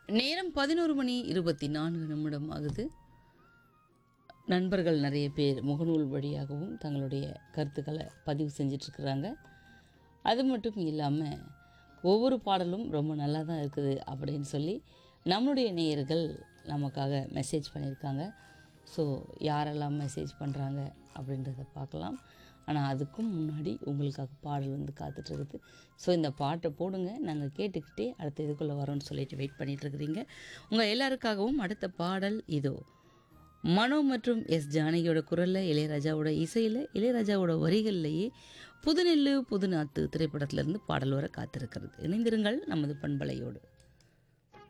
நேரம் பதினோரு மணி இருபத்தி நான்கு நிமிடம் ஆகுது நண்பர்கள் நிறைய பேர் முகநூல் வழியாகவும் தங்களுடைய கருத்துக்களை பதிவு செஞ்சிட்ருக்குறாங்க அது மட்டும் இல்லாமல் ஒவ்வொரு பாடலும் ரொம்ப நல்லா தான் இருக்குது அப்படின்னு சொல்லி நம்மளுடைய நேயர்கள் நமக்காக மெசேஜ் பண்ணியிருக்காங்க ஸோ யாரெல்லாம் மெசேஜ் பண்ணுறாங்க அப்படின்றத பார்க்கலாம் ஆனால் அதுக்கும் முன்னாடி உங்களுக்காக பாடல் வந்து காத்துட்ருக்குது ஸோ இந்த பாட்டை போடுங்க நாங்கள் கேட்டுக்கிட்டே அடுத்த இதுக்குள்ளே வரோம்னு சொல்லிட்டு வெயிட் பண்ணிகிட்ருக்குறீங்க உங்கள் எல்லாருக்காகவும் அடுத்த பாடல் இதோ மனோ மற்றும் எஸ் ஜானகியோட குரலில் இளையராஜாவோட இசையில் இளையராஜாவோட வரிகள்லேயே புதுநெல்லு புதுநாத்து திரைப்படத்திலிருந்து பாடல் வர காத்திருக்கிறது இணைந்திருங்கள் நமது பண்பலையோடு